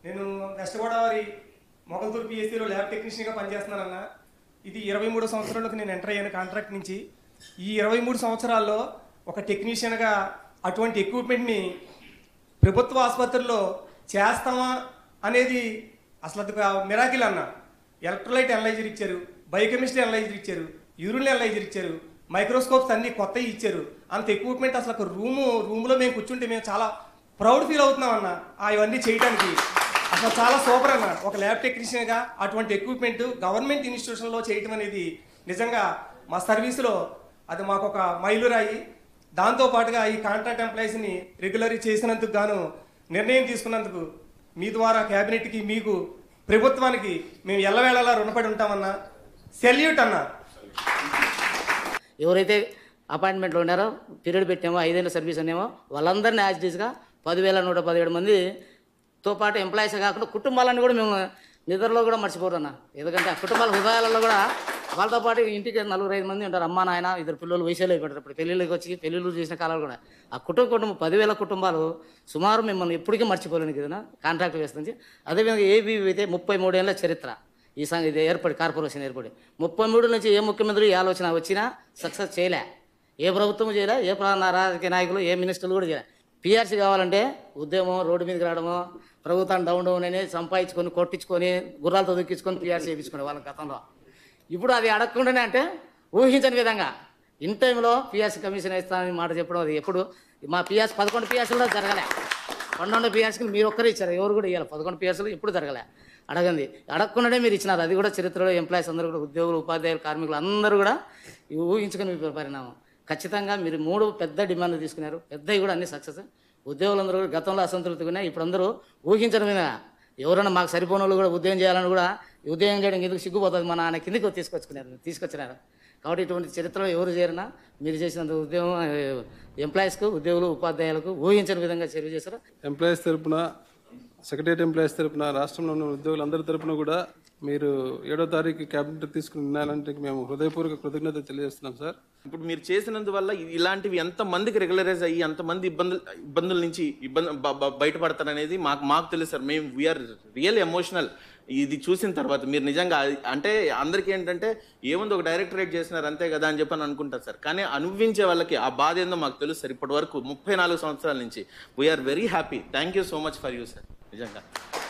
నేను వెస్ట్ గోదావరి మొగల్తూరు పిఎస్సీలో ల్యాబ్ టెక్నీషియన్గా పనిచేస్తున్నానన్న ఇది ఇరవై మూడు సంవత్సరాలకు నేను ఎంటర్ అయ్యాను కాంట్రాక్ట్ నుంచి ఈ ఇరవై మూడు సంవత్సరాల్లో ఒక టెక్నీషియన్గా అటువంటి ఎక్విప్మెంట్ని ప్రభుత్వ ఆసుపత్రుల్లో చేస్తామా అనేది అసలు అది ఒక మిరాకిల్ అన్న ఎలక్ట్రోలైట్ అనలైజర్ ఇచ్చారు బయోకెమిస్ట్రీ అనలైజర్ ఇచ్చారు యూరిన్ అనలైజర్ ఇచ్చారు మైక్రోస్కోప్స్ అన్ని కొత్తవి ఇచ్చారు అంత ఎక్విప్మెంట్ అసలు ఒక రూము రూమ్లో మేము కూర్చుంటే మేము చాలా ప్రౌడ్ ఫీల్ అవుతున్నాం అన్న ఆ ఇవన్నీ చేయడానికి అసలు చాలా సూపర్ అన్న ఒక ల్యాబ్ టెక్నీషియన్గా అటువంటి ఎక్విప్మెంట్ గవర్నమెంట్ ఇన్స్టిట్యూషన్లో చేయటం అనేది నిజంగా మా సర్వీసులో అది మాకు ఒక మైలురాయి దాంతో పాటుగా ఈ కాంట్రాక్ట్ ఎంప్లాయీస్ని రెగ్యులర్ చేసినందుకు గాను నిర్ణయం తీసుకున్నందుకు మీ ద్వారా క్యాబినెట్కి మీకు ప్రభుత్వానికి మేము ఎల్లవేళలా రుణపడి ఉంటామన్నా సెల్యూట్ అన్నా ఎవరైతే అపాయింట్మెంట్లో ఉన్నారో పీరియడ్ పెట్టామో ఐదేళ్ళ సర్వీస్ అనేమో వాళ్ళందరినీ యాజ్ డీస్గా పదివేల నూట పదిహేడు మందితో పాటు ఎంప్లాయీస్ కాకుండా కుటుంబాలను కూడా మేము నిద్రలో కూడా మర్చిపోరు అన్న ఎందుకంటే ఆ కుటుంబాల హృదయాలలో కూడా వాళ్ళతో పాటు ఇంటికి నలుగురు ఐదు మంది ఉంటారు అమ్మా నాయన ఇద్దరు పిల్లలు వయసులో అయిపోతారు ఇప్పుడు పెళ్ళిళ్ళకి వచ్చి పెళ్ళిళ్ళు చేసిన కాలాలు కూడా ఆ కుటుంబ కుటుంబం పదివేల కుటుంబాలు సుమారు మిమ్మల్ని ఎప్పటికీ మర్చిపోలేను కదా కాంట్రాక్ట్ వేస్తుంది అదేవిధంగా ఏబీ అయితే ముప్పై మూడేళ్ల చరిత్ర ఈ సంఘ ఇది ఏర్పడి కార్పొరేషన్ ఏర్పడి ముప్పై మూడు నుంచి ఏ ముఖ్యమంత్రి ఏ ఆలోచన వచ్చినా సక్సెస్ చేయలే ఏ ప్రభుత్వం చేయలే ఏ ప్రా- రాజకీయ నాయకులు ఏ మినిస్టర్లు కూడా చేయలే పిఆర్సీ కావాలంటే ఉద్యమం రోడ్డు మీదకి రావడము ప్రభుత్వం డౌన్ డౌన్ అని సంపాదించుకొని కొట్టించుకొని గుర్రాలతో దొక్కించుకొని పిఆర్సీ చేయించుకునే వాళ్ళ గతంలో ఇప్పుడు అది అడగకుండానే అంటే ఊహించని విధంగా ఇన్ టైంలో పిఆర్సీ కమిషన్ ఇస్తానని మాట చెప్పడం అది ఎప్పుడు మా పిఆర్సీ పదకొండు పిఆర్సీలో జరగలే పన్నెండు పిఆర్సీలు మీరు ఒక్కరే ఇచ్చారు ఎవరు కూడా ఇవ్వాలి పదకొండు పిఆర్సీలు ఇప్పుడు జరగలే అడగండి అడగకుండానే మీరు ఇచ్చినారు అది కూడా చరిత్రలో ఎంప్లాయీస్ అందరూ కూడా ఉద్యోగులు ఉపాధ్యాయులు కార్మికులు అందరూ కూడా ఇవి ఊహించుకుని మీ పరిణామం ఖచ్చితంగా మీరు మూడు పెద్ద డిమాండ్లు తీసుకున్నారు పెద్దవి కూడా అన్ని సక్సెస్ ఉద్యోగులందరూ కూడా గతంలో అసంతృప్తిగా ఉన్నాయి ఇప్పుడు అందరూ ఊహించడం మీద ఎవరైనా మాకు సరిపోని వాళ్ళు కూడా ఉద్యోగం చేయాలని కూడా ఈ ఉద్యోగం చేయడం ఎందుకు సిగ్గుపోతుంది మన ఆయన కిందికి తీసుకొచ్చుకున్నారు తీసుకొచ్చినారు కాబట్టి ఇటువంటి చరిత్రలో ఎవరు చేరినా మీరు చేసినంత ఉద్యోగం ఎంప్లాయీస్కు ఉద్యోగులు ఉపాధ్యాయులకు ఊహించని విధంగా చర్య చేశారు ఎంప్లాయీస్ తరపున సెక్రటరియట్ ఎంప్లాయీస్ తరపున రాష్ట్రంలో ఉన్న ఉద్యోగులందరి తరపున కూడా మీరు ఏడో తారీఖు క్యాబినెట్ తీసుకుని ఉన్నారంటే మేము హృదయపూర్వక కృతజ్ఞత తెలియజేస్తున్నాం సార్ ఇప్పుడు మీరు చేసినందువల్ల ఇ- ఇలాంటివి ఎంత మందికి రెగ్యులరైజ్ అయ్యి ఎంతమంది ఇబ్బందులు ఇబ్బందుల నుంచి ఇబ్బంది బ- బ- బయటపడతారనేది మాకు మాకు తెలుసు సార్ మేము వీఆర్ రియల్ ఎమోషనల్ ఇది చూసిన తర్వాత మీరు నిజంగా అది- అంటే అందరికీ ఏంటంటే ఏముంది ఒక డైరెక్టరేట్ చేసినారు అంతే కదా అని చెప్పని అనుకుంటారు సార్ కానీ అనుభవించే వాళ్ళకి ఆ బాధ ఏందో మాకు తెలుసు సార్ ఇప్పటి వరకు ముప్పై నాలుగు సంవత్సరాల నుంచి we are very happy thank you so much for you sir నిజంగా